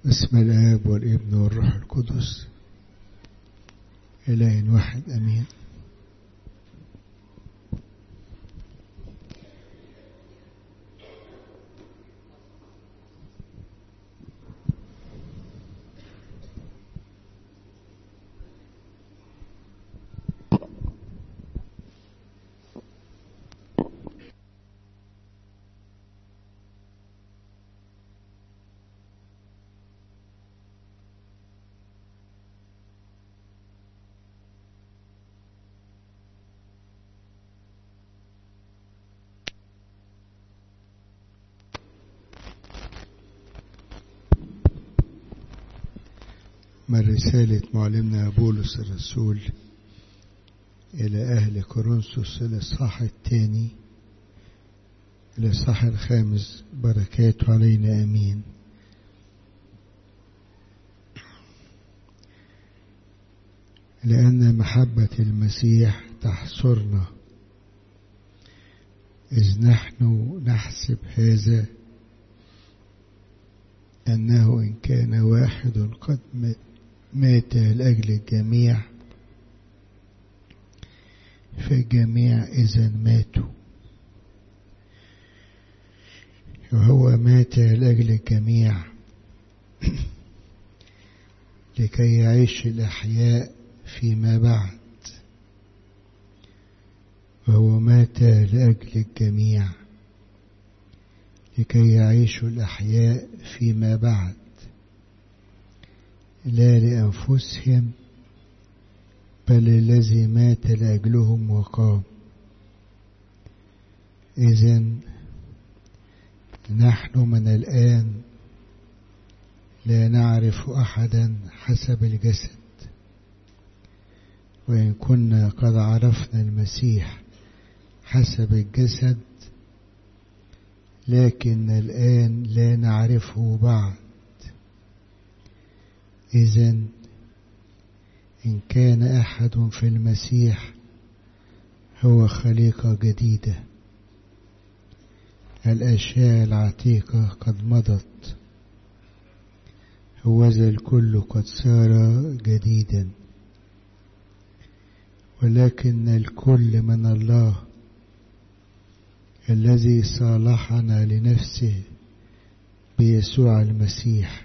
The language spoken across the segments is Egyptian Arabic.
بسم الآب والابن والروح القدس إله واحد أمين من رسالة معلمنا بولس الرسول إلى أهل كورنثوس الإصحاح الثاني الإصحاح الخامس بركاته علينا أمين لأن محبة المسيح تحصرنا إذ نحن نحسب هذا أنه إن كان واحد قد مات لأجل الجميع فالجميع إذا ماتوا وهو مات لأجل الجميع لكي يعيش الأحياء فيما بعد وهو مات لأجل الجميع لكي يعيشوا الأحياء فيما بعد لا لأنفسهم بل الذي مات لأجلهم وقام إذا نحن من الآن لا نعرف أحدا حسب الجسد وإن كنا قد عرفنا المسيح حسب الجسد لكن الآن لا نعرفه بعد إذا إن كان أحد في المسيح هو خليقة جديدة الأشياء العتيقة قد مضت هوذا الكل قد صار جديدا ولكن الكل من الله الذي صالحنا لنفسه بيسوع المسيح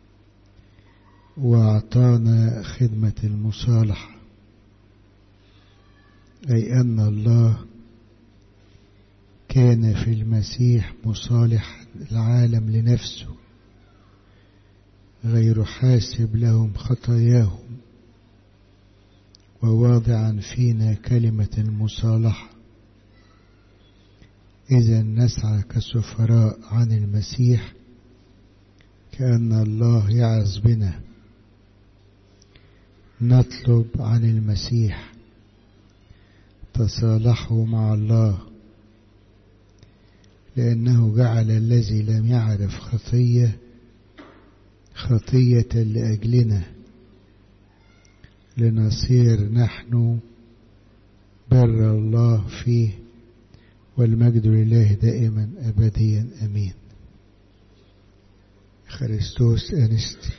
وأعطانا خدمة المصالحة أي أن الله كان في المسيح مصالح العالم لنفسه غير حاسب لهم خطاياهم وواضعا فينا كلمة المصالحة إذا نسعى كسفراء عن المسيح كأن الله يعظ بنا نطلب عن المسيح تصالحوا مع الله لأنه جعل الذي لم يعرف خطية خطية لأجلنا لنصير نحن بر الله فيه والمجد لله دائما أبديا أمين خريستوس أنستي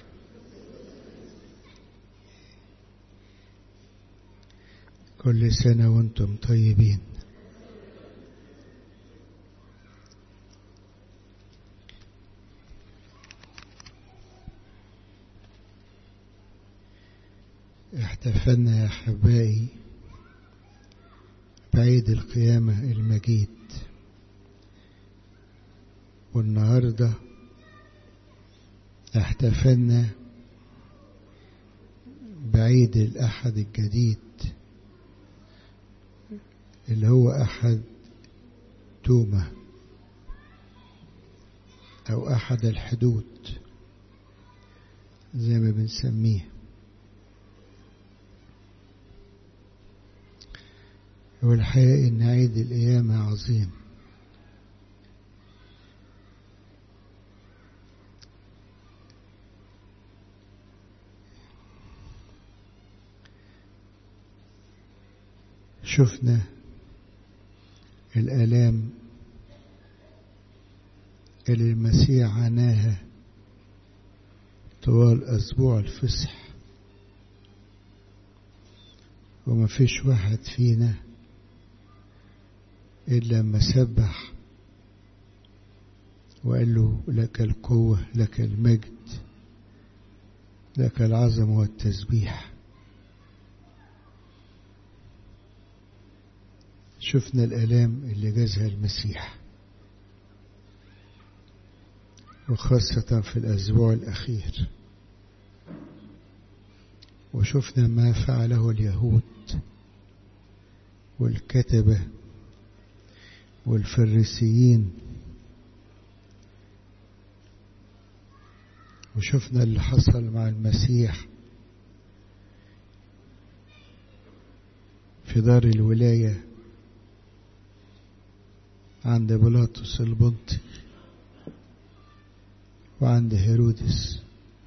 كل سنة وانتم طيبين احتفلنا يا أحبائي بعيد القيامة المجيد والنهاردة احتفلنا بعيد الأحد الجديد اللي هو أحد تومة أو أحد الحدود زي ما بنسميه والحقيقة إن عيد القيامة عظيم شفنا الآلام اللي المسيح عاناها طوال أسبوع الفصح وما فيش واحد فينا إلا ما سبح وقال له لك القوة لك المجد لك العظمة والتسبيح شفنا الآلام اللي جازها المسيح وخاصة في الأسبوع الأخير وشفنا ما فعله اليهود والكتبة والفريسيين وشفنا اللي حصل مع المسيح في دار الولاية عند بيلاطس البنطي وعند هيرودس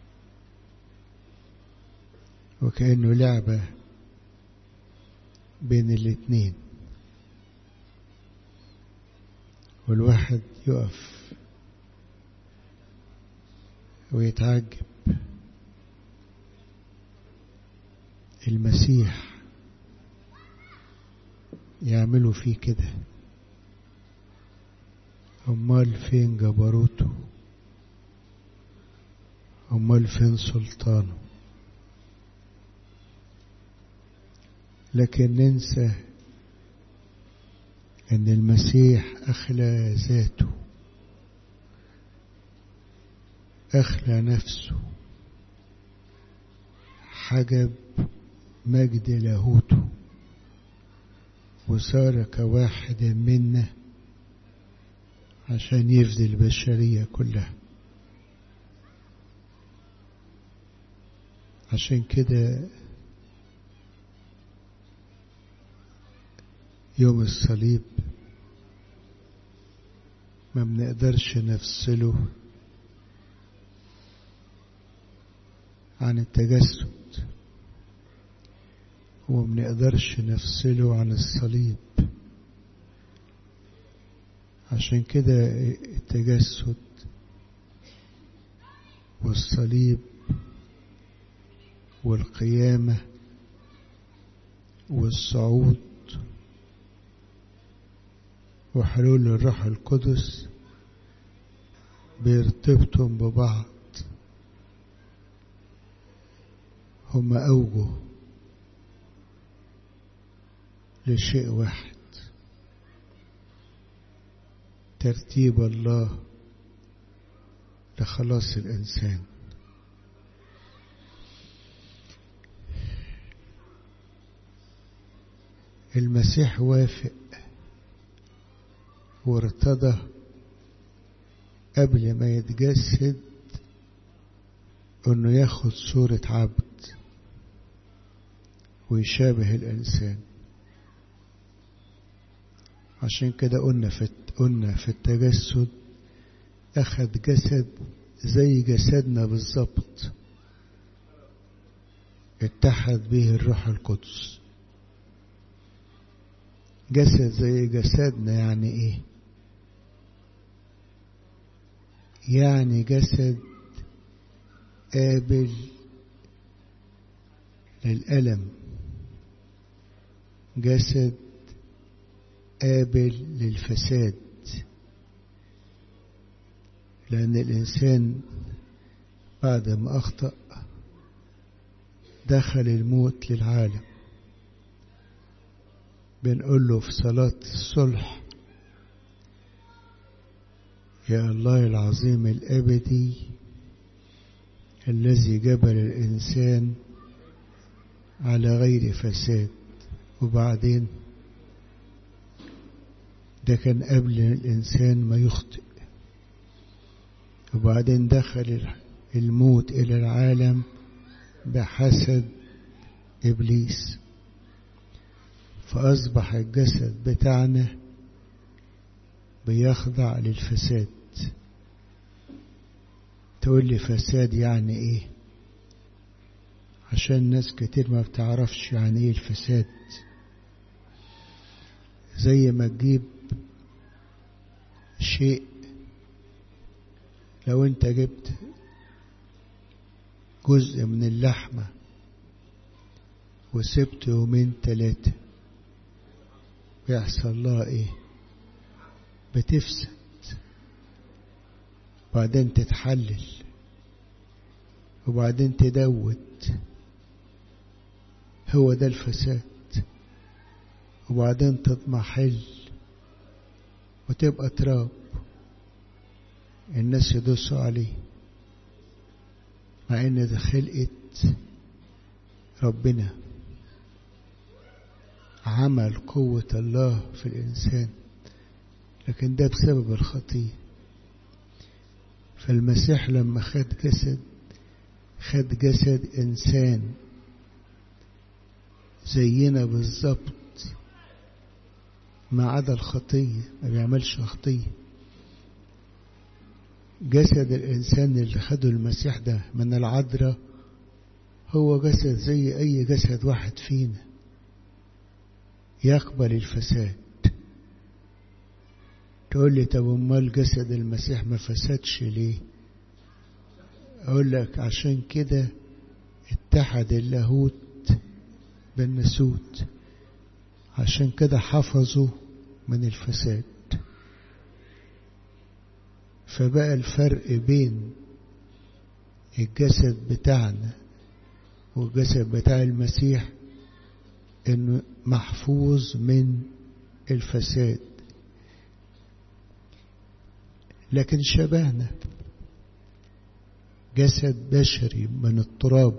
وكأنه لعبة بين الاتنين والواحد يقف ويتعجب المسيح يعملوا فيه كده امال فين جبروته امال فين سلطانه لكن ننسى ان المسيح اخلى ذاته اخلى نفسه حجب مجد لاهوته وصار كواحد منا عشان يفدي البشرية كلها عشان كده يوم الصليب ما بنقدرش نفصله عن التجسد وما بنقدرش نفصله عن الصليب عشان كده التجسد والصليب والقيامة والصعود وحلول الروح القدس بيرتبطوا ببعض هما أوجه لشيء واحد ترتيب الله لخلاص الإنسان المسيح وافق وارتضى قبل ما يتجسد انه ياخد صورة عبد ويشابه الانسان عشان كده قلنا في قلنا في التجسد اخد جسد زي جسدنا بالظبط اتحد به الروح القدس جسد زي جسدنا يعني ايه يعني جسد قابل للألم جسد قابل للفساد لأن الإنسان بعد ما أخطأ دخل الموت للعالم بنقول له في صلاة الصلح يا الله العظيم الأبدي الذي جبل الإنسان على غير فساد وبعدين ده كان قبل الإنسان ما يخطئ وبعدين دخل الموت إلى العالم بحسد إبليس فأصبح الجسد بتاعنا بيخضع للفساد تقول لي فساد يعني ايه عشان ناس كتير ما بتعرفش يعني ايه الفساد زي ما تجيب شيء لو انت جبت جزء من اللحمة وسبته يومين تلاتة بيحصل لها ايه بتفسد وبعدين تتحلل وبعدين تدود هو ده الفساد وبعدين تضمحل وتبقى تراب الناس يدوسوا عليه مع ان ده خلقة ربنا عمل قوة الله في الإنسان لكن ده بسبب الخطية فالمسيح لما خد جسد خد جسد إنسان زينا بالظبط ما عدا الخطية ما بيعملش خطية جسد الإنسان اللي خده المسيح ده من العذراء هو جسد زي أي جسد واحد فينا يقبل الفساد تقول لي طب امال جسد المسيح ما فسدش ليه اقول لك عشان كده اتحد اللاهوت بالنسوت عشان كده حفظوا من الفساد فبقى الفرق بين الجسد بتاعنا والجسد بتاع المسيح انه محفوظ من الفساد لكن شبهنا جسد بشري من التراب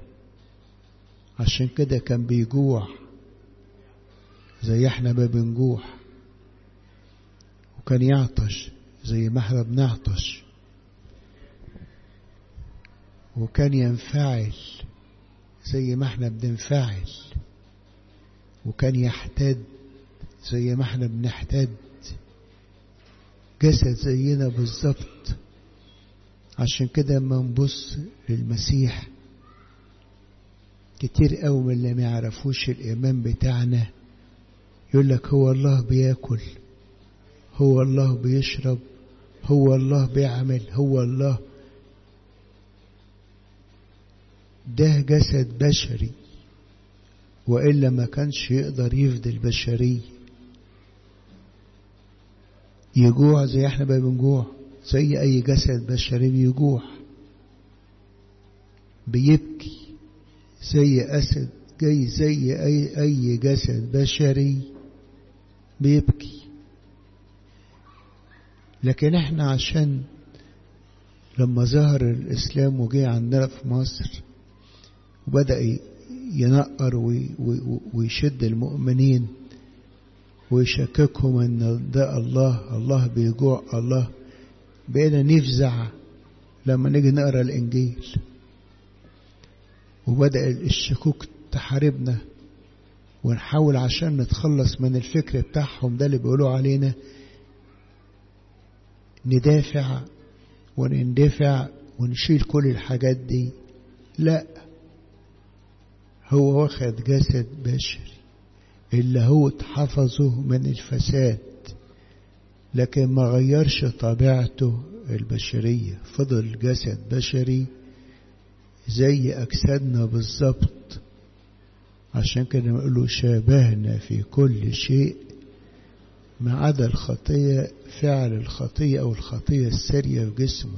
عشان كده كان بيجوع زي احنا ما بنجوع وكان يعطش زي ما احنا بنعطش وكان ينفعل زي ما احنا بننفعل وكان يحتد زي ما احنا بنحتد جسد زينا بالظبط عشان كده اما نبص للمسيح كتير قوي من اللي ما يعرفوش الايمان بتاعنا يقول لك هو الله بياكل هو الله بيشرب هو الله بيعمل هو الله ده جسد بشري وإلا ما كانش يقدر يفدي البشرية يجوع زي احنا بقى بنجوع زي أي جسد بشري بيجوع بيبكي زي أسد جاي زي أي أي جسد بشري بيبكي لكن احنا عشان لما ظهر الإسلام وجه عندنا في مصر وبدأ ينقر ويشد المؤمنين ويشككهم ان ده الله الله بيجوع الله بقينا نفزع لما نيجي نقرا الانجيل وبدأ الشكوك تحاربنا ونحاول عشان نتخلص من الفكر بتاعهم ده اللي بيقولوا علينا ندافع ونندفع ونشيل كل الحاجات دي لا هو واخد جسد بشري اللي هو اتحفظه من الفساد لكن ما غيرش طبيعته البشرية فضل جسد بشري زي أجسادنا بالظبط عشان كده نقوله شابهنا في كل شيء ما عدا الخطية فعل الخطية أو الخطية السرية في جسمه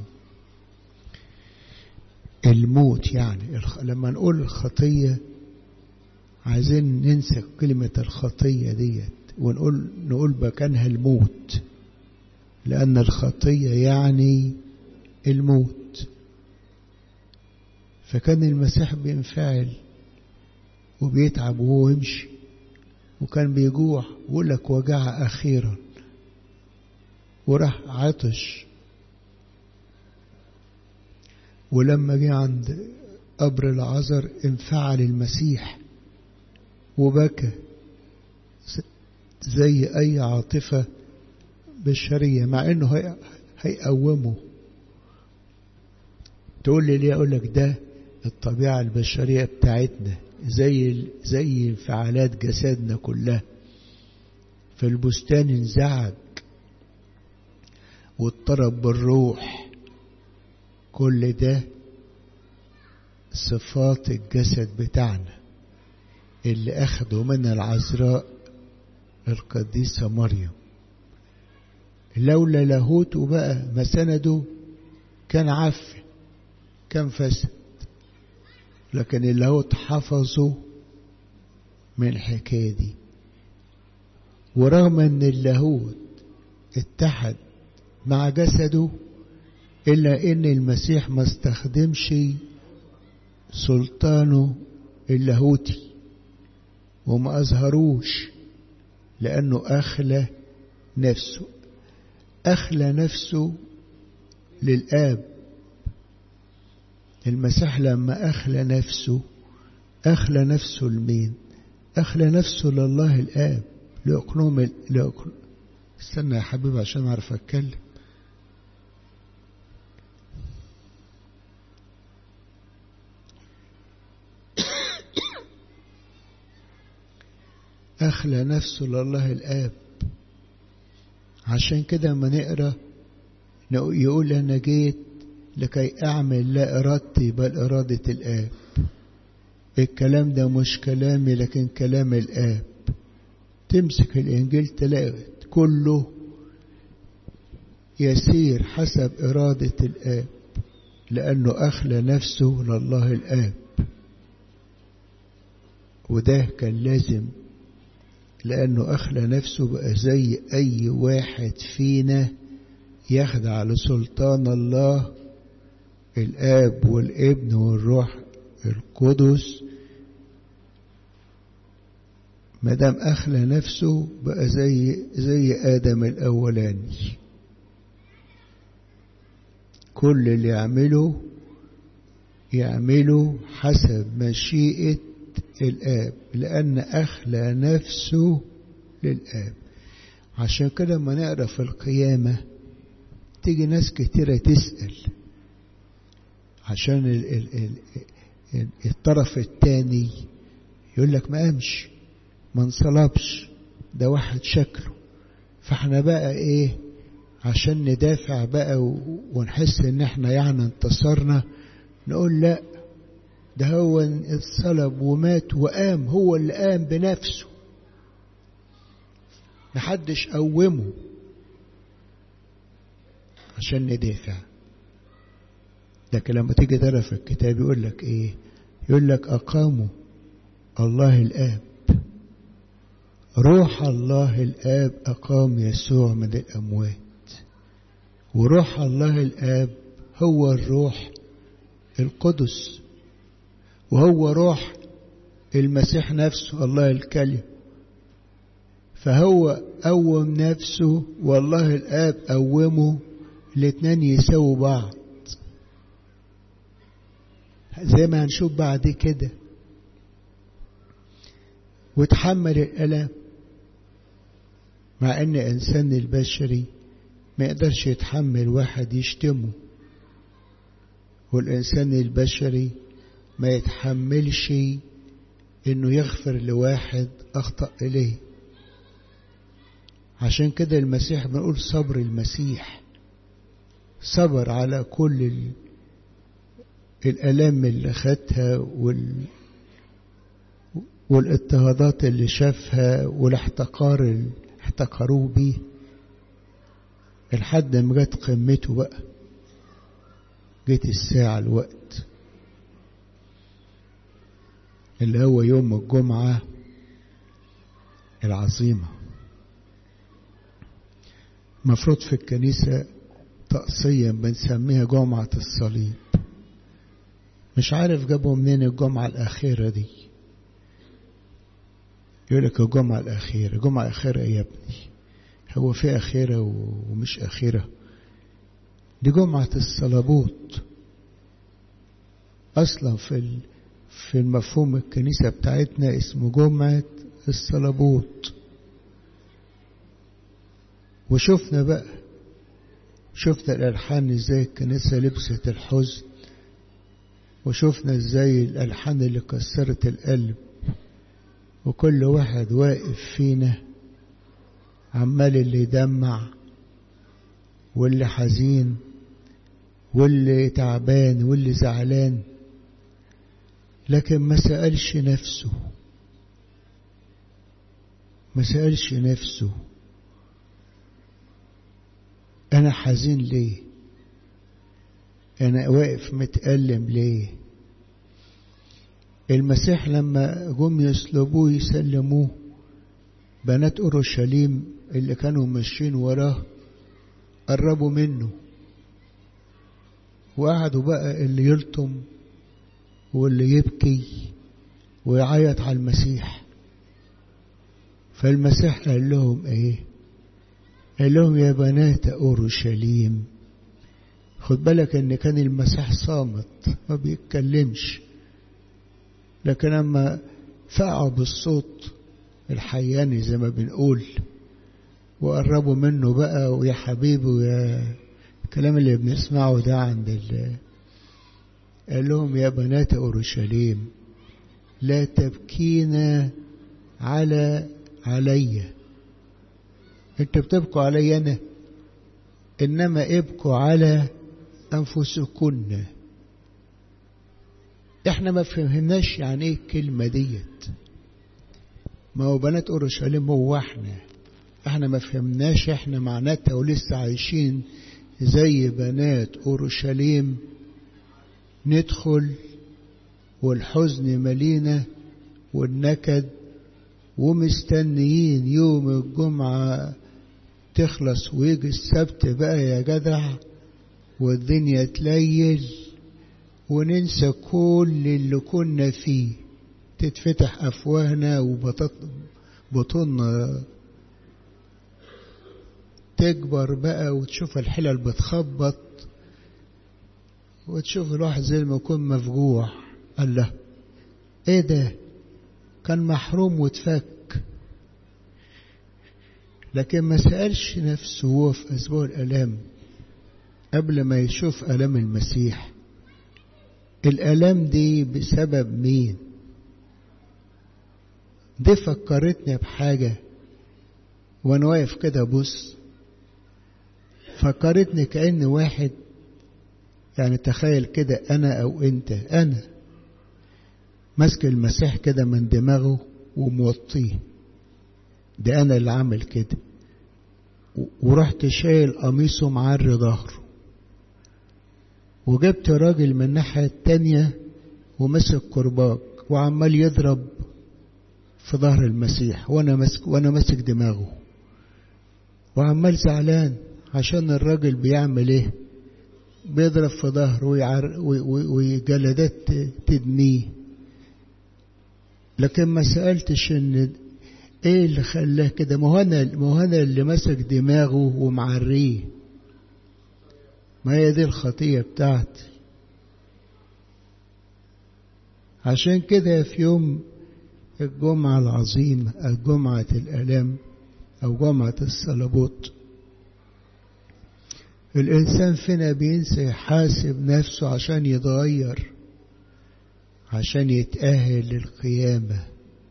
الموت يعني لما نقول الخطية عايزين ننسى كلمة الخطية ديت ونقول نقول مكانها الموت لأن الخطية يعني الموت فكان المسيح بينفعل وبيتعب وهو يمشي وكان بيجوع ويقول لك وجع أخيرا وراح عطش ولما جه عند قبر العذر انفعل المسيح وبكى زي أي عاطفة بشرية مع إنه هيقومه تقول لي ليه أقول لك ده الطبيعة البشرية بتاعتنا زي زي انفعالات جسدنا كلها فالبستان انزعج واضطرب بالروح كل ده صفات الجسد بتاعنا اللي أخده من العذراء القديسة مريم لولا لاهوته بقى ما سنده كان عفن كان فسد لكن اللاهوت حفظه من الحكاية دي ورغم ان اللاهوت اتحد مع جسده إلا إن المسيح ما استخدمش سلطانه اللاهوتي وما أظهروش لأنه أخلى نفسه أخلى نفسه للآب المسيح لما أخلى نفسه أخلى نفسه لمين أخلى نفسه لله الآب لأقنوم لأقنوم استنى يا حبيبي عشان أعرف أتكلم أخلى نفسه لله الآب عشان كده ما نقرأ يقول أنا جيت لكي أعمل لا إرادتي بل إرادة الآب الكلام ده مش كلامي لكن كلام الآب تمسك الإنجيل تلاقي كله يسير حسب إرادة الآب لأنه أخلى نفسه لله الآب وده كان لازم لأنه أخلى نفسه بقى زي أي واحد فينا يخضع لسلطان الله الآب والابن والروح القدس مدام أخلى نفسه بقى زي زي آدم الأولاني كل اللي يعمله يعمله حسب مشيئة الآب لأن أخلى نفسه للآب عشان كده لما نقرا في القيامة تيجي ناس كتيرة تسأل عشان ال ال ال الطرف التاني يقول لك ما قامش ما انصلبش ده واحد شكله فاحنا بقى ايه عشان ندافع بقى ونحس ان احنا يعني انتصرنا نقول لا ده هو اتصلب ومات وقام هو اللي قام بنفسه محدش قومه عشان ندافع لكن لما تيجي تقرا في الكتاب يقول لك ايه يقول لك اقاموا الله الاب روح الله الاب اقام يسوع من الاموات وروح الله الاب هو الروح القدس وهو روح المسيح نفسه الله الكلم فهو قوم نفسه والله الآب قومه الاتنين يساووا بعض زي ما هنشوف بعد كده وتحمل الألم مع ان انسان البشري ما يقدرش يتحمل واحد يشتمه والانسان البشري ما يتحملش انه يغفر لواحد اخطأ اليه عشان كده المسيح بنقول صبر المسيح صبر على كل ال... الالام اللي خدها وال والاضطهادات اللي شافها والاحتقار اللي احتقروه بيه لحد ما جت قمته بقى جت الساعة الوقت اللي هو يوم الجمعة العظيمة مفروض في الكنيسة تقصيا بنسميها جمعة الصليب مش عارف جابوا منين الجمعة الأخيرة دي يقول لك الجمعة الأخيرة الجمعة الأخيرة يا ابني هو في أخيرة ومش أخيرة دي جمعة الصلابوت أصلا في في المفهوم الكنيسة بتاعتنا اسمه جمعة الصلابوت وشفنا بقى شفنا الألحان ازاي الكنيسة لبست الحزن وشفنا ازاي الألحان اللي كسرت القلب وكل واحد واقف فينا عمال اللي يدمع واللي حزين واللي تعبان واللي زعلان لكن ما سألش نفسه ما سألش نفسه أنا حزين ليه أنا واقف متألم ليه المسيح لما جم يسلبوه يسلموه بنات أورشليم اللي كانوا ماشيين وراه قربوا منه وقعدوا بقى اللي يلطم واللي يبكي ويعيط على المسيح فالمسيح قال لهم ايه قال لهم يا بنات اورشليم خد بالك ان كان المسيح صامت ما بيتكلمش لكن اما فقعوا بالصوت الحياني زي ما بنقول وقربوا منه بقى ويا حبيبي ويا الكلام اللي بنسمعه ده عند ال قال لهم يا بنات أورشليم لا تبكين على علي انت بتبكوا علي انا انما ابكوا على انفسكن احنا ما فهمناش يعني ايه الكلمه ديت ما هو بنات اورشليم هو احنا احنا ما فهمناش احنا معناتها ولسه عايشين زي بنات اورشليم ندخل والحزن ملينا والنكد ومستنيين يوم الجمعة تخلص ويجي السبت بقى يا جدع والدنيا تليل وننسى كل اللي كنا فيه تتفتح أفواهنا وبطننا تكبر بقى وتشوف الحلل بتخبط وتشوف الواحد زي ما يكون مفجوع الله ايه ده كان محروم واتفك لكن ما سألش نفسه هو في أسبوع الألام قبل ما يشوف ألم المسيح الألم دي بسبب مين دي فكرتني بحاجة وأنا واقف كده بص فكرتني كأن واحد يعني تخيل كده أنا أو أنت أنا ماسك المسيح كده من دماغه وموطيه ده أنا اللي عامل كده ورحت شايل قميصه معري ظهره وجبت راجل من الناحية التانية ومسك كرباج وعمال يضرب في ظهر المسيح وانا ماسك وانا ماسك دماغه وعمال زعلان عشان الراجل بيعمل ايه بيضرب في ظهره وجلدات تدميه لكن ما سألتش ان ايه اللي خلاه كده ما هو انا ما هو انا اللي ماسك دماغه ومعريه ما هي دي الخطية بتاعتي عشان كده في يوم الجمعة العظيمة الجمعة الألام أو جمعة الصلبوت الإنسان فينا بينسى يحاسب نفسه عشان يتغير عشان يتأهل للقيامة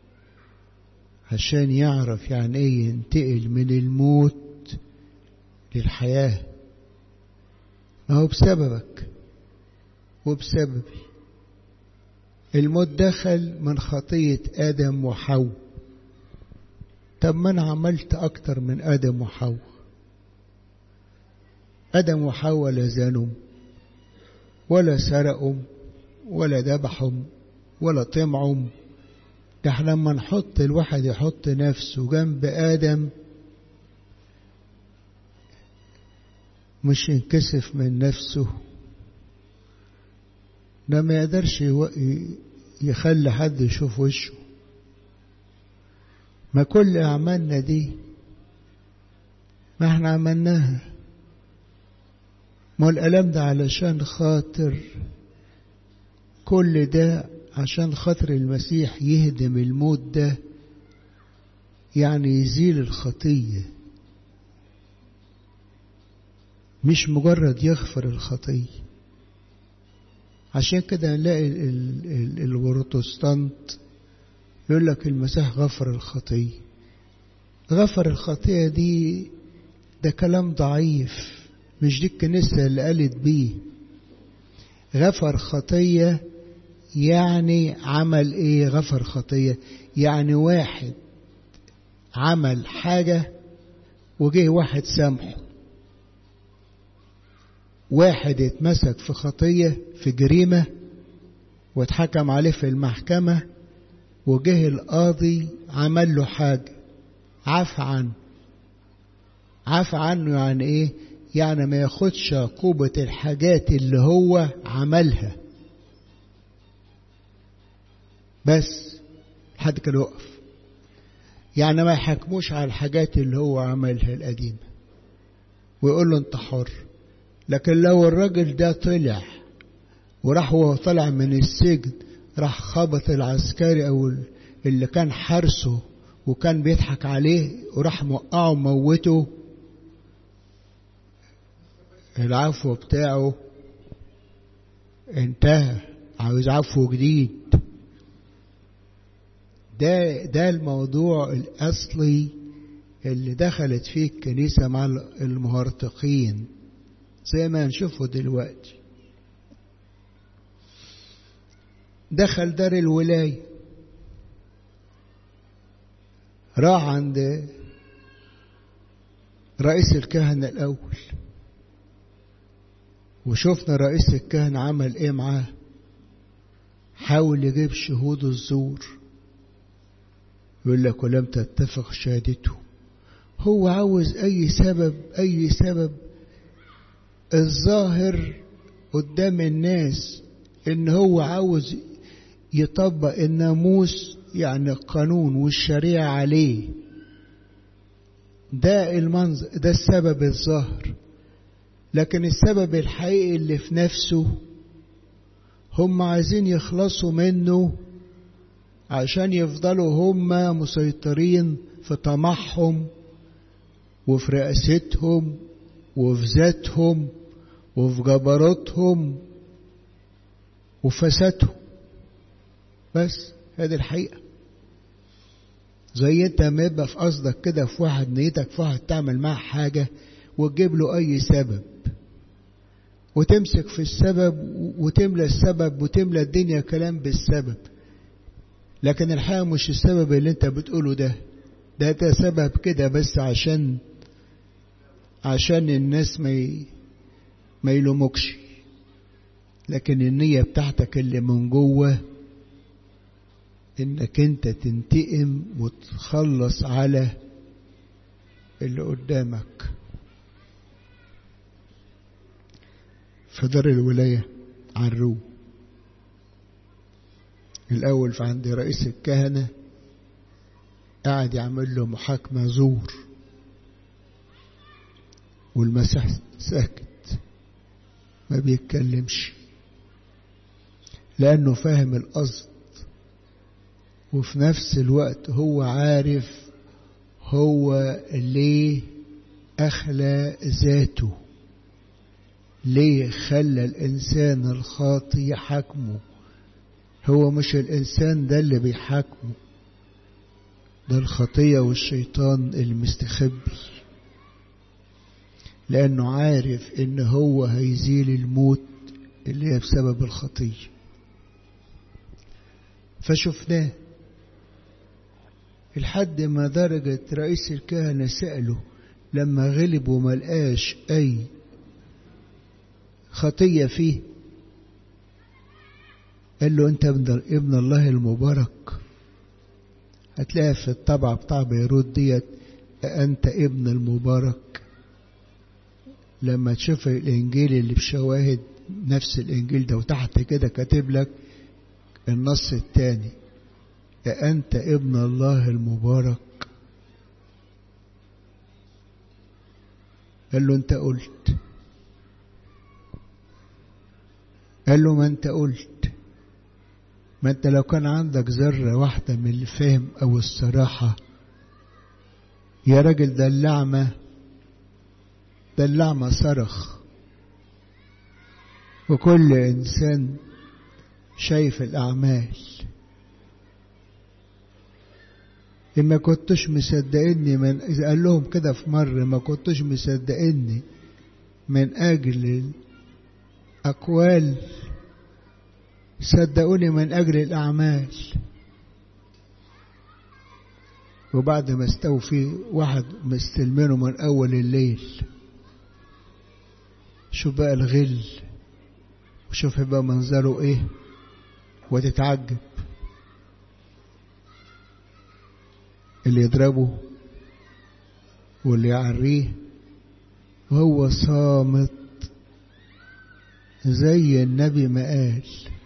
عشان يعرف يعني ايه ينتقل من الموت للحياة ما هو بسببك وبسببي الموت دخل من خطية آدم وحواء طب ما أنا عملت أكتر من آدم وحواء آدم وحواء لا زانوا ولا سرقوا ولا ذبحوا ولا طمعوا ده احنا لما نحط الواحد يحط نفسه جنب آدم مش ينكسف من نفسه ده ما يقدرش يخلي حد يشوف وشه ما كل أعمالنا دي ما احنا عملناها ما الألم ده علشان خاطر كل ده عشان خاطر المسيح يهدم الموت ده يعني يزيل الخطية مش مجرد يغفر الخطية عشان كده نلاقي البروتستانت يقول لك المسيح غفر الخطية غفر الخطية دي ده كلام ضعيف مش دي الكنيسة اللي قالت بيه غفر خطية يعني عمل ايه غفر خطية يعني واحد عمل حاجة وجه واحد سامحه واحد اتمسك في خطية في جريمة واتحكم عليه في المحكمة وجه القاضي عمل له حاجة عفى عنه عفى عنه يعني ايه يعني ما ياخدش عقوبة الحاجات اللي هو عملها بس حد كده يقف يعني ما يحكموش على الحاجات اللي هو عملها القديمة ويقول له انت حر لكن لو الراجل ده طلع وراح وهو طلع من السجن راح خبط العسكري او اللي كان حارسه وكان بيضحك عليه وراح موقعه وموته العفو بتاعه انتهى عاوز عفو جديد ده ده الموضوع الاصلي اللي دخلت فيه الكنيسه مع المهرطقين زي ما نشوفه دلوقتي دخل دار الولايه راح عند رئيس الكهنه الاول وشفنا رئيس الكهنة عمل ايه معاه حاول يجيب شهود الزور يقول لك ولم تتفق شهادته هو عاوز اي سبب اي سبب الظاهر قدام الناس ان هو عاوز يطبق الناموس يعني القانون والشريعة عليه ده المنظر ده السبب الظاهر لكن السبب الحقيقي اللي في نفسه هم عايزين يخلصوا منه عشان يفضلوا هم مسيطرين في طمعهم وفي رئاستهم وفي ذاتهم وفي جبروتهم وفسادهم بس هذه الحقيقة زي انت ما يبقى في قصدك كده في واحد نيتك في واحد تعمل معاه حاجة وتجيب له أي سبب وتمسك في السبب وتملى السبب وتملى الدنيا كلام بالسبب لكن الحقيقة مش السبب اللي انت بتقوله ده ده ده سبب كده بس عشان عشان الناس ما ي... ما يلومكش لكن النية بتاعتك اللي من جوه انك انت تنتقم وتخلص على اللي قدامك في دار الولاية عروه الأول فعند رئيس الكهنة قاعد يعمل له محاكمة زور والمسيح ساكت ما بيتكلمش لأنه فاهم القصد وفي نفس الوقت هو عارف هو ليه أخلى ذاته ليه خلى الإنسان الخاطي يحاكمه هو مش الإنسان ده اللي بيحاكمه ده الخطية والشيطان المستخبي لأنه عارف إن هو هيزيل الموت اللي هي بسبب الخطية فشفناه لحد ما درجة رئيس الكهنة سأله لما غلب وما لقاش أي خطية فيه قال له أنت ابن الله المبارك هتلاقيها في الطبعة بتاع بيروت ديت أنت ابن المبارك لما تشوف الإنجيل اللي بشواهد نفس الإنجيل ده وتحت كده كاتب لك النص الثاني أنت ابن الله المبارك قال له أنت قلت قال له ما أنت قلت ما أنت لو كان عندك ذرة واحدة من الفهم أو الصراحة يا راجل ده اللعمة ده اللعمة صرخ وكل إنسان شايف الأعمال ما كنتش مصدقني من إذا قال لهم كده في مرة ما كنتش مصدقني من أجل الأقوال صدقوني من أجل الأعمال وبعد ما استوفي واحد مستلمينه من أول الليل شوف بقى الغل وشوف بقى منظره ايه وتتعجب اللي يضربه واللي يعريه وهو صامت زي النبي ما قال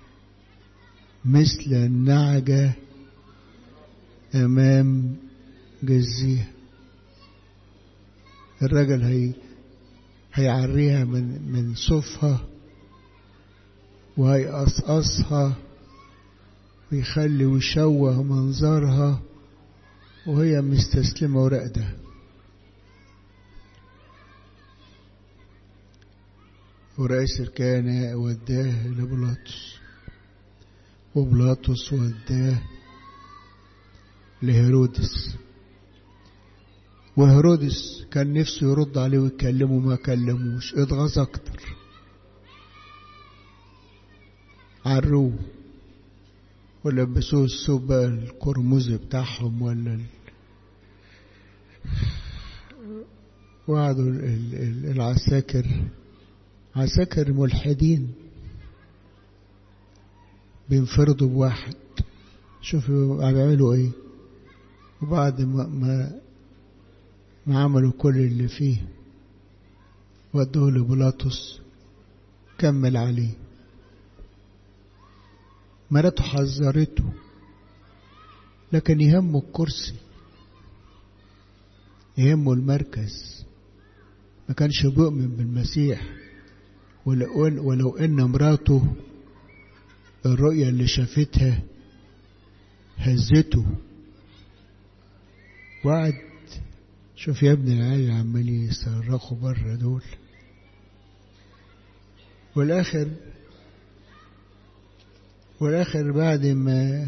مثل النعجة أمام جزيها الرجل هي هيعريها من من صوفها وهيقصقصها ويخلي ويشوه منظرها وهي مستسلمة وراقدة ورئيس الكهنة وداه لبلاطس وبلاطس وداه لهيرودس وهيرودس كان نفسه يرد عليه ويكلمه ما كلموش اتغاظ اكتر عروه ولبسوه الثوب بقى القرمزي بتاعهم ولا ال... وقعدوا العساكر عساكر ملحدين بينفردوا بواحد شوفوا بيعملوا ايه وبعد ما, ما ما عملوا كل اللي فيه ودوه لبلاطس كمل عليه مراته حذرته لكن يهمه الكرسي يهمه المركز ما كانش بيؤمن بالمسيح ولو, ولو ان مراته الرؤية اللي شافتها هزته وقعد شوف يا ابن العيال عمال يصرخوا بره دول والاخر والاخر بعد ما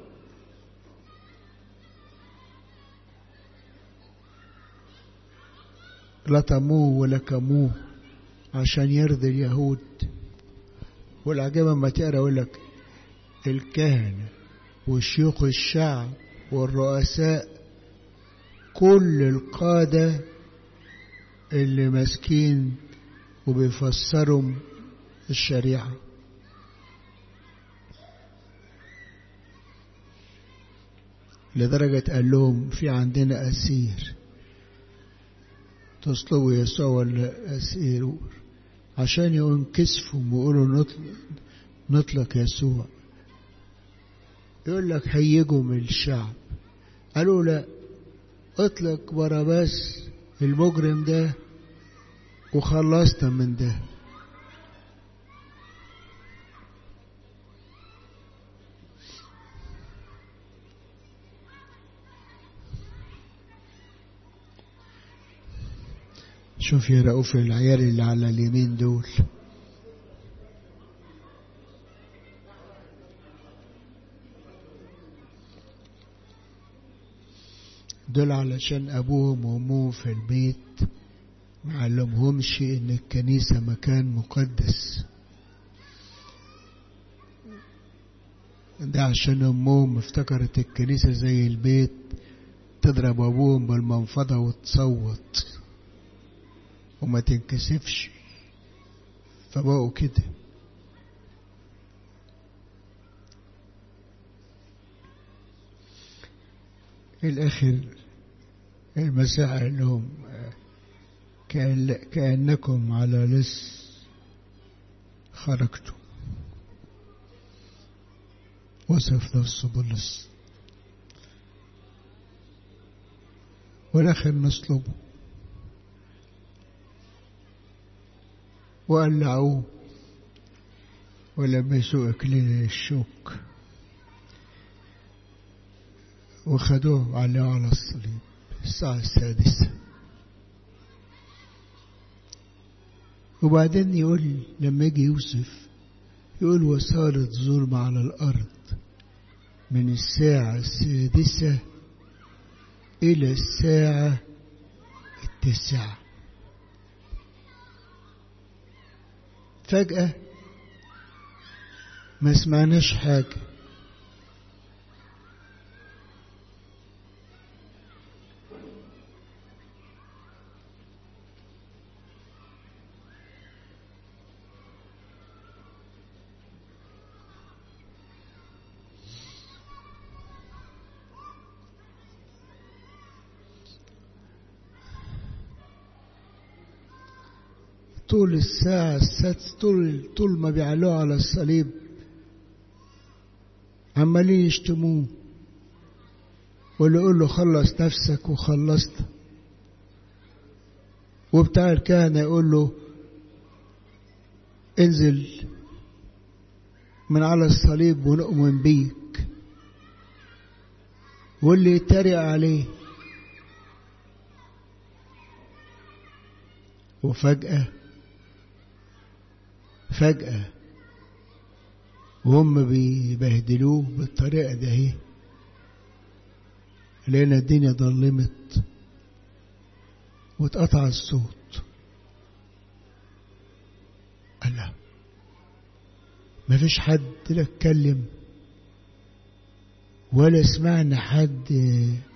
لطموه ولكموه عشان يرضي اليهود والعجيبة ما تقرا يقول لك الكهنة وشيوخ الشعب والرؤساء كل القادة اللي ماسكين وبيفسروا الشريعة لدرجة قال لهم في عندنا أسير تصلبوا يسوع ولا أسير عشان ينكسفوا ويقولوا نطلق, نطلق يسوع يقول لك هيجوا من الشعب قالوا لا اطلق باراباس المجرم ده وخلصنا من ده شوف يا رؤوف العيال اللي على اليمين دول دول علشان ابوهم وامهم في البيت ما علمهمش ان الكنيسة مكان مقدس ده عشان امهم افتكرت الكنيسة زي البيت تضرب ابوهم بالمنفضة وتصوت وما تنكسفش فبقوا كده الآخر المسيح قال لهم كأن كأنكم على لص خرجتم وصف نفسه باللص والآخر نصلبه وقلعوه ولبسوا إكليل الشوك وخدوه عليه على الصليب الساعة السادسة وبعدين يقول لما يجي يوسف يقول وصارت ظلمة على الأرض من الساعة السادسة إلى الساعة التاسعة فجأة ما سمعناش حاجة طول الساعة السادس طول طول ما بيعلوه على الصليب عمالين يشتموه واللي يقول له خلص نفسك وخلصت وبتاع الكهنة يقول له انزل من على الصليب ونؤمن بيك واللي يتريق عليه وفجأة فجأة وهم بيبهدلوه بالطريقة ده اهي لقينا الدنيا ضلمت واتقطع الصوت الله مفيش حد لا اتكلم ولا سمعنا حد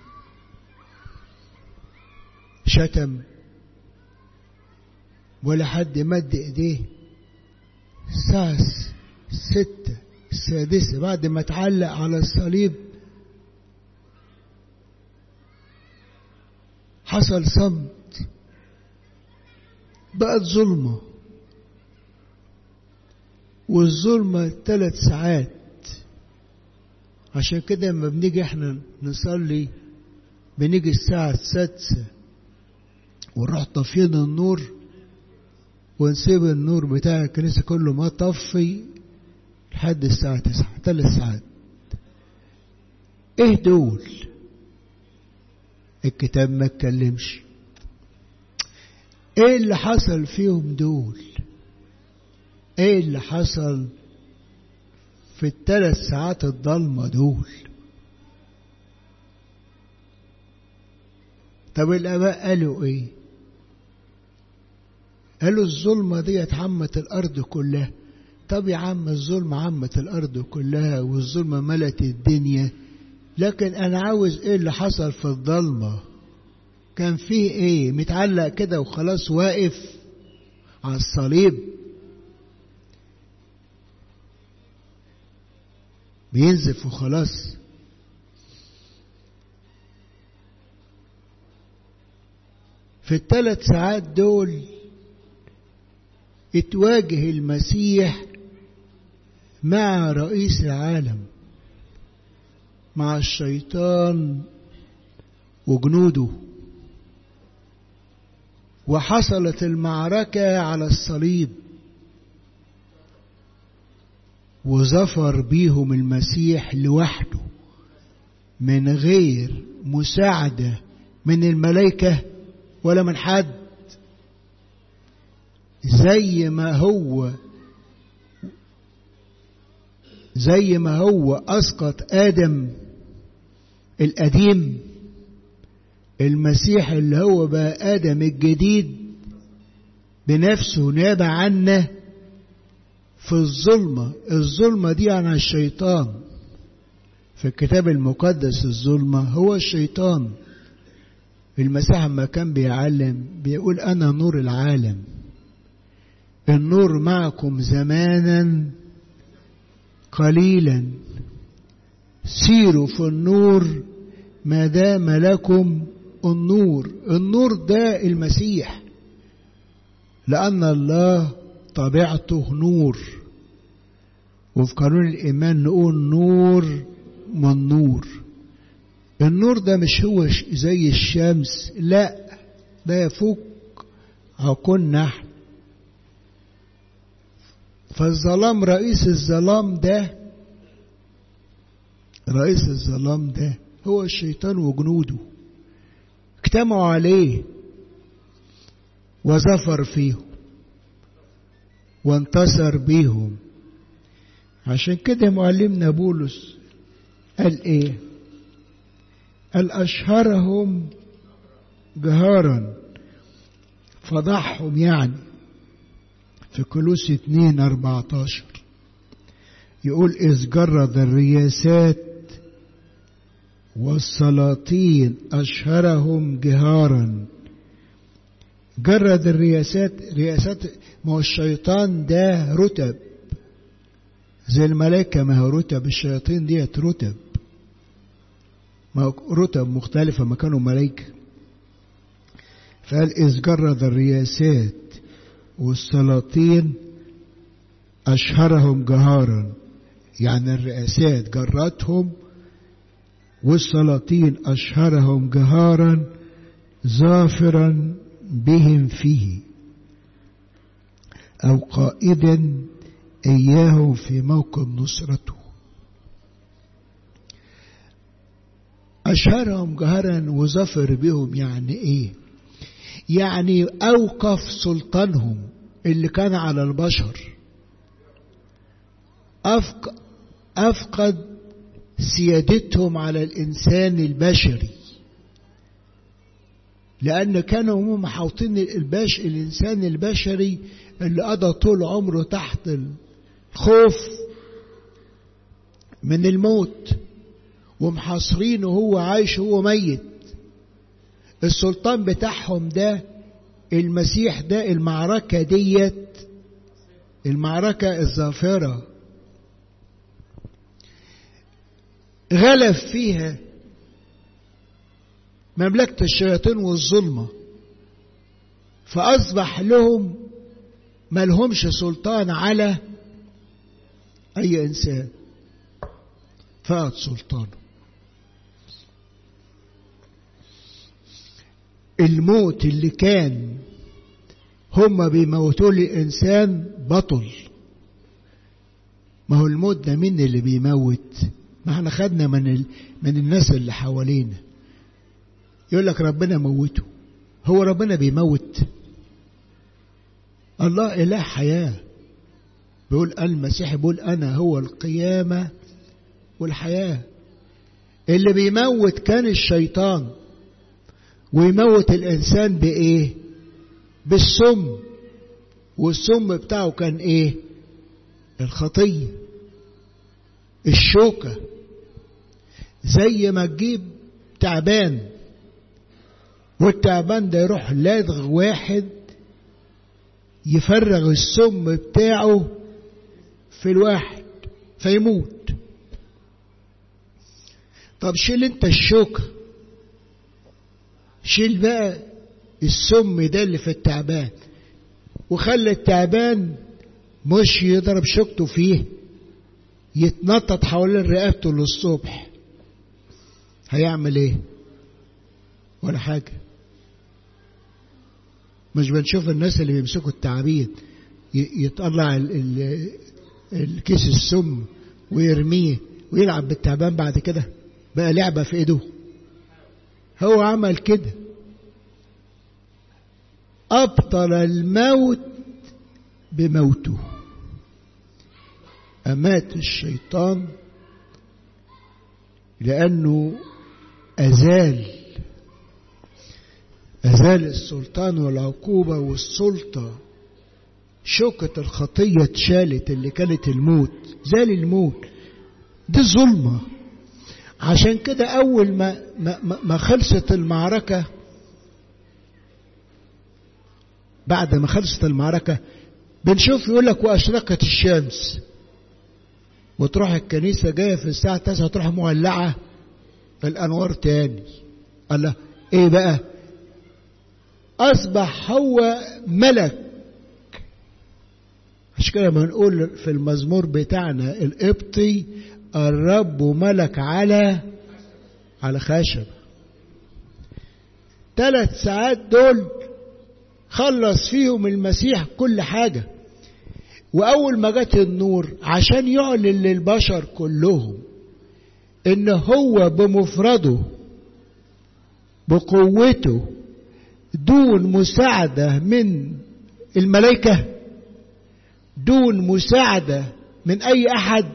شتم ولا حد مد ايديه الساعة ستة السادسة بعد ما اتعلق على الصليب حصل صمت بقت ظلمة والظلمة ثلاث ساعات عشان كده لما بنيجي احنا نصلي بنيجي الساعة السادسة ونروح طافيين النور ونسيب النور بتاع الكنيسة كله ما طفي لحد الساعة تسعة ثلاث ساعات ايه دول الكتاب ما اتكلمش ايه اللي حصل فيهم دول ايه اللي حصل في الثلاث ساعات الضلمة دول طب الاباء قالوا ايه قالوا الظلمة ديت عمت الأرض كلها طب يا عم الظلمة عمت الأرض كلها والظلمة ملت الدنيا لكن أنا عاوز إيه اللي حصل في الضلمة كان فيه إيه متعلق كده وخلاص واقف على الصليب بينزف وخلاص في الثلاث ساعات دول اتواجه المسيح مع رئيس العالم مع الشيطان وجنوده وحصلت المعركة على الصليب وظفر بيهم المسيح لوحده من غير مساعدة من الملائكة ولا من حد زي ما هو زي ما هو اسقط ادم القديم المسيح اللي هو بقى ادم الجديد بنفسه ناب عنا في الظلمه الظلمه دي عن الشيطان في الكتاب المقدس الظلمه هو الشيطان المسيح ما كان بيعلم بيقول انا نور العالم النور معكم زمانا قليلا سيروا في النور ما دام لكم النور النور ده المسيح لأن الله طبيعته نور وفي قانون الإيمان نقول نور من نور النور ده مش هو زي الشمس لا ده يفوق عقولنا احنا فالظلام رئيس الظلام ده رئيس الظلام ده هو الشيطان وجنوده اجتمعوا عليه وظفر فيهم وانتصر بيهم عشان كده معلمنا بولس قال ايه قال اشهرهم جهارا فضحهم يعني في كلوس اتنين اربعتاشر يقول إذ جرد الرياسات والسلاطين أشهرهم جهارا جرد الرياسات رياسات ما هو الشيطان ده رتب زي الملائكة ما هو رتب الشياطين ديت رتب ما هو رتب مختلفة ما كانوا ملائكة فقال إذ جرد الرياسات والسلاطين أشهرهم جهارا يعني الرئاسات جرتهم والسلاطين أشهرهم جهارا ظافرا بهم فيه أو قائدا إياهم في موكب نصرته أشهرهم جهرا وظفر بهم يعني إيه يعني أوقف سلطانهم اللي كان على البشر أفق أفقد سيادتهم على الإنسان البشري لأن كانوا هم محاوطين الباش الإنسان البشري اللي قضى طول عمره تحت الخوف من الموت ومحاصرينه هو عايش هو ميت السلطان بتاعهم ده المسيح ده المعركة ديت المعركة الظافرة غلب فيها مملكة الشياطين والظلمة فأصبح لهم ملهمش سلطان على أي إنسان فقد سلطانه الموت اللي كان هم بيموتوا الإنسان بطل ما هو الموت ده مين اللي بيموت ما احنا خدنا من ال... من الناس اللي حوالينا يقول لك ربنا موته هو ربنا بيموت الله إله حياة بيقول المسيح بيقول أنا هو القيامة والحياة اللي بيموت كان الشيطان ويموت الإنسان بإيه بالسم والسم بتاعه كان إيه الخطية الشوكة زي ما تجيب تعبان والتعبان ده يروح لادغ واحد يفرغ السم بتاعه في الواحد فيموت طب شيل انت الشوكة شيل بقى السم ده اللي في التعبان وخلي التعبان مش يضرب شوكته فيه يتنطط حوالين رقبته للصبح هيعمل ايه ولا حاجة مش بنشوف الناس اللي بيمسكوا التعابين يطلع ال ال الكيس السم ويرميه ويلعب بالتعبان بعد كده بقى لعبة في ايده هو عمل كده أبطل الموت بموته أمات الشيطان لأنه أزال أزال السلطان والعقوبة والسلطة شوكة الخطية اتشالت اللي كانت الموت زال الموت دي ظلمة عشان كده أول ما, ما, ما خلصت المعركة بعد ما خلصت المعركة بنشوف يقول لك وأشرقت الشمس وتروح الكنيسة جاية في الساعة 9 تروح مولعة الأنوار تاني الله إيه بقى أصبح هو ملك عشان كده ما نقول في المزمور بتاعنا القبطي الرب ملك على على خشب ثلاث ساعات دول خلص فيهم المسيح كل حاجة وأول ما جت النور عشان يعلن للبشر كلهم إن هو بمفرده بقوته دون مساعدة من الملائكة دون مساعدة من أي أحد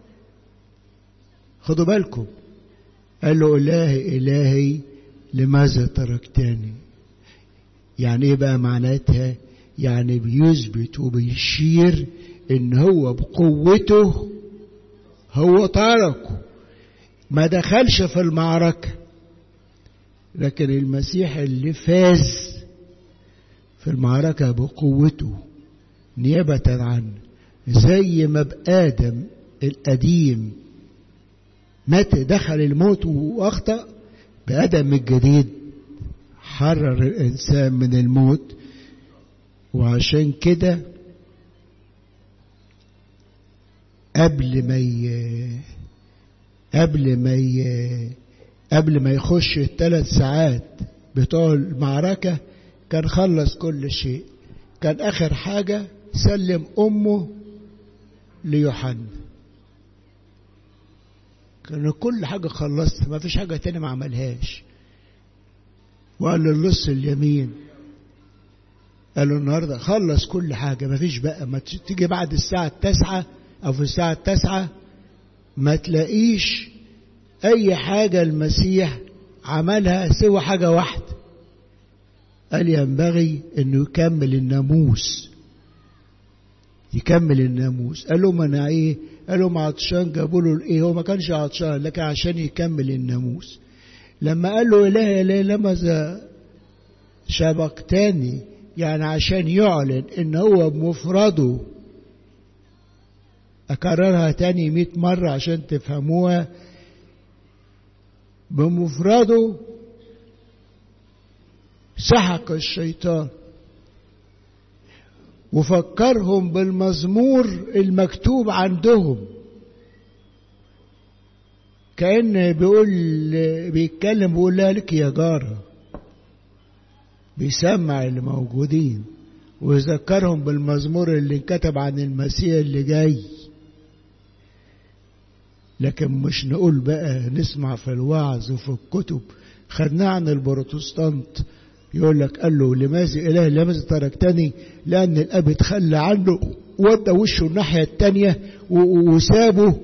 خدوا بالكم قال له إلهي إلهي لماذا تركتني يعني إيه بقى معناتها يعني بيثبت وبيشير إن هو بقوته هو تركه ما دخلش في المعركة لكن المسيح اللي فاز في المعركة بقوته نيابة عنه زي ما بآدم القديم مات دخل الموت وأخطأ بآدم الجديد حرر الإنسان من الموت وعشان كده قبل ما ي... قبل ما ي... قبل ما يخش الثلاث ساعات بتوع المعركة كان خلص كل شيء كان آخر حاجة سلم أمه ليوحنا كان كل حاجة خلصت ما فيش حاجة تاني ما عملهاش وقال للص اليمين قال له النهاردة خلص كل حاجة ما فيش بقى ما تيجي بعد الساعة التاسعة أو في الساعة التاسعة ما تلاقيش أي حاجة المسيح عملها سوى حاجة واحدة قال ينبغي أنه يكمل الناموس يكمل الناموس قال لهم أنا إيه قال لهم عطشان جابوا له الإيه هو ما كانش عطشان لكن عشان يكمل الناموس لما قال له إله إله لماذا شبكتني يعني عشان يعلن ان هو بمفرده اكررها تاني مئة مرة عشان تفهموها بمفرده سحق الشيطان وفكرهم بالمزمور المكتوب عندهم كأن بيقول بيتكلم بيقول لها لك يا جاره بيسمع اللي موجودين ويذكرهم بالمزمور اللي انكتب عن المسيح اللي جاي لكن مش نقول بقى نسمع في الوعظ وفي الكتب خدناه عن البروتستانت يقول لك قال له لماذا إله لماذا تركتني لأن الأب اتخلى عنه ودى وشه الناحية التانية وسابه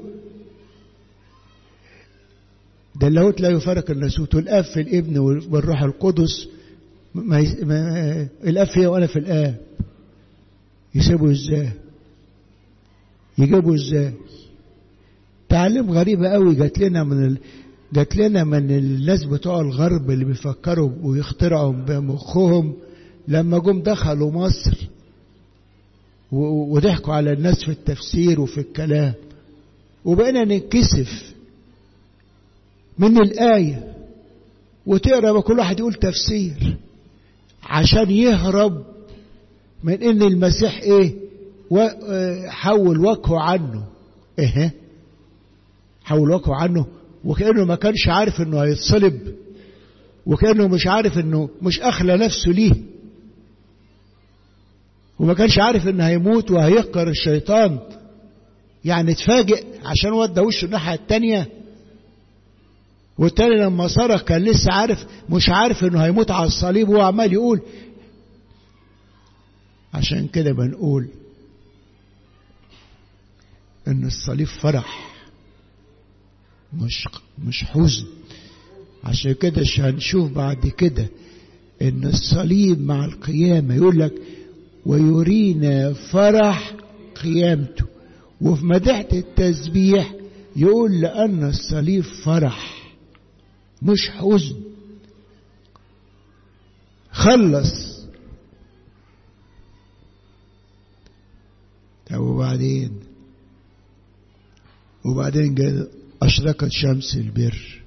ده اللاهوت لا يفارق الناسوت والاب في الابن والروح القدس ما, يس... ما الاب فيا وانا في الاب يسيبوا ازاي يجيبوا ازاي تعليم غريبة قوي جات لنا من ال... جات لنا من الناس بتوع الغرب اللي بيفكروا ويخترعوا بمخهم لما جم دخلوا مصر و... وضحكوا على الناس في التفسير وفي الكلام وبقينا ننكسف من الآية وتقرا كل واحد يقول تفسير عشان يهرب من ان المسيح ايه حول وجهه عنه ايه حول وجهه عنه وكانه ما كانش عارف انه هيتصلب وكانه مش عارف انه مش اخلى نفسه ليه وما كانش عارف انه هيموت وهيقهر الشيطان يعني اتفاجئ عشان ودى وشه الناحيه التانيه والتاني لما صرخ كان لسه عارف مش عارف انه هيموت على الصليب وهو عمال يقول عشان كده بنقول ان الصليب فرح مش مش حزن عشان كده هنشوف بعد كده ان الصليب مع القيامة يقول لك ويرينا فرح قيامته وفي مدحة التسبيح يقول لأن الصليب فرح مش حزن خلص طب وبعدين وبعدين جاء أشرقت شمس البر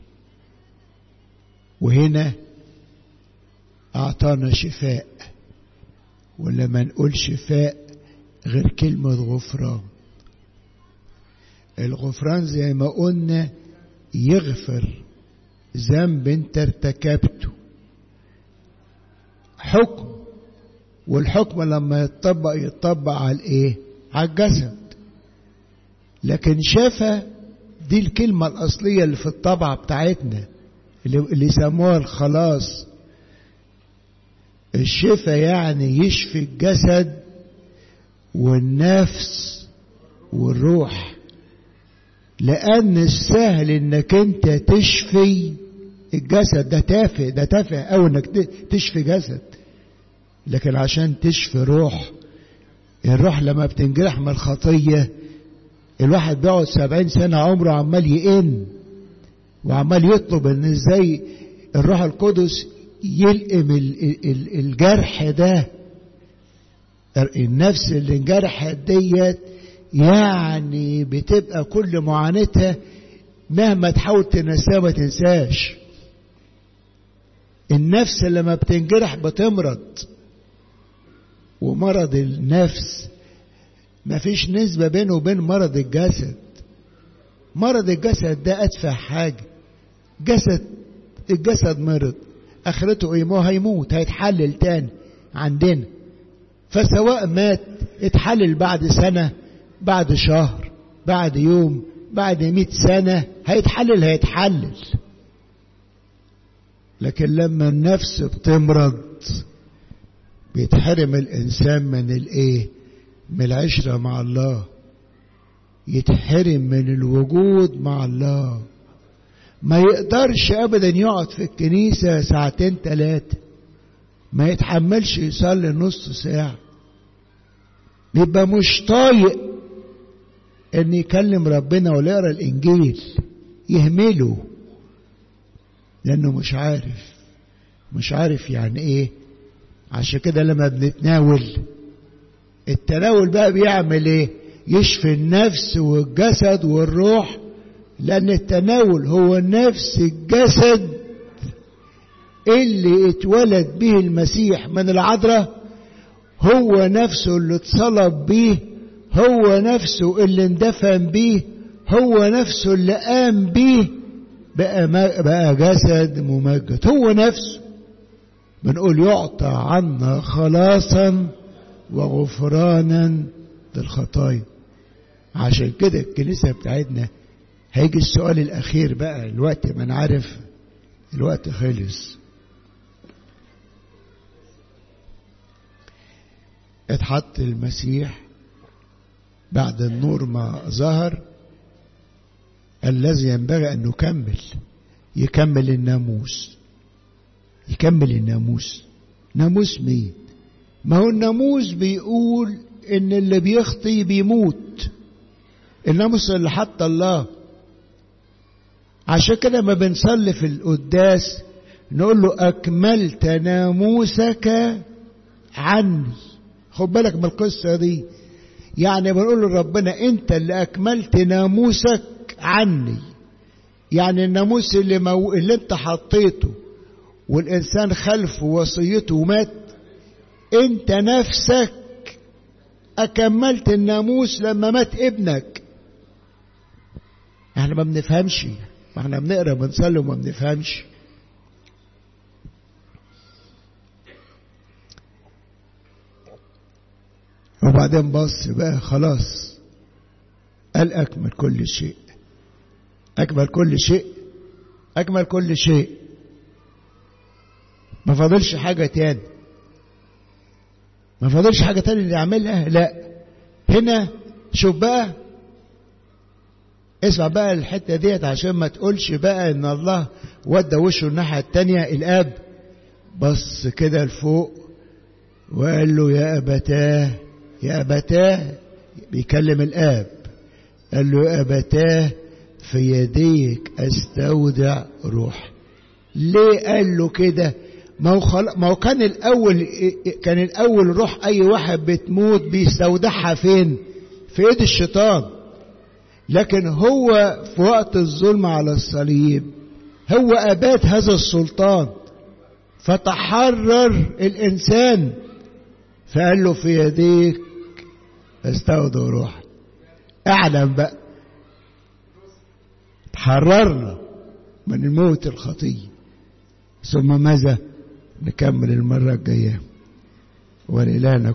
وهنا أعطانا شفاء ولا ما نقول شفاء غير كلمة غفران الغفران زي ما قلنا يغفر ذنب انت ارتكبته حكم والحكم لما يتطبق يتطبق على الايه على الجسد لكن شفا دي الكلمة الأصلية اللي في الطبعة بتاعتنا اللي, اللي يسموها الخلاص الشفا يعني يشفي الجسد والنفس والروح لأن السهل إنك أنت تشفي الجسد ده تافه ده تافه أو إنك تشفي جسد لكن عشان تشفي روح الروح لما بتنجرح من الخطية الواحد بيقعد سبعين سنة عمره عمال يئن وعمال يطلب ان ازاي الروح القدس يلقم الجرح ده النفس اللي انجرحت ديت يعني بتبقى كل معاناتها مهما تحاول تنساها ما تنساش النفس لما بتنجرح بتمرض ومرض النفس مفيش نسبة بينه وبين مرض الجسد مرض الجسد ده أدفع حاجة جسد الجسد مرض آخرته إيه ما هيموت هيتحلل تاني عندنا فسواء مات اتحلل بعد سنة بعد شهر بعد يوم بعد مئة سنة هيتحلل هيتحلل لكن لما النفس بتمرض بيتحرم الإنسان من الإيه من العشرة مع الله يتحرم من الوجود مع الله ما يقدرش أبدا يقعد في الكنيسة ساعتين ثلاثة ما يتحملش يصلي نص ساعة يبقى مش طايق ان يكلم ربنا ولا يقرا الانجيل يهمله لانه مش عارف مش عارف يعني ايه عشان كده لما بنتناول التناول بقى بيعمل ايه يشفي النفس والجسد والروح لان التناول هو نفس الجسد اللي اتولد به المسيح من العذراء هو نفسه اللي اتصلب بيه هو نفسه اللي اندفن بيه هو نفسه اللي قام بيه بقى, بقى جسد ممجد هو نفسه بنقول يعطى عنا خلاصا وغفرانا للخطايا عشان كده الكنيسة بتاعتنا هيجي السؤال الأخير بقى الوقت ما أنا عارف الوقت خلص اتحط المسيح بعد النور ما ظهر الذي ينبغي أن نكمل يكمل الناموس يكمل الناموس ناموس مين ما هو الناموس بيقول ان اللي بيخطي بيموت الناموس اللي حط الله عشان كده ما بنصلي في القداس نقول له اكملت ناموسك عني خد بالك من القصه دي يعني بنقول لربنا انت اللي اكملت ناموسك عني يعني الناموس اللي, مو... اللي انت حطيته والانسان خلف وصيته ومات انت نفسك اكملت الناموس لما مات ابنك احنا ما بنفهمش ما احنا بنقرا بنصلي وما بنفهمش وبعدين بص بقى خلاص قال أكمل كل شيء أكمل كل شيء أكمل كل شيء ما فاضلش حاجة تاني ما فاضلش حاجة تاني نعملها لا هنا شوف بقى اسمع بقى الحتة ديت عشان ما تقولش بقى ان الله ودى وشه الناحية التانية الاب بص كده لفوق وقال له يا أبتاه يا أبتاه بيكلم الآب قال له يا أبتاه في يديك أستودع روح ليه قال له كده ما هو خل... ما هو كان الأول كان الأول روح أي واحد بتموت بيستودعها فين؟ في إيد الشيطان لكن هو في وقت الظلم على الصليب هو أباد هذا السلطان فتحرر الإنسان فقال له في يديك استودع روح اعلم بقى تحررنا من الموت الخطية ثم ماذا نكمل المرة الجاية ولإلهنا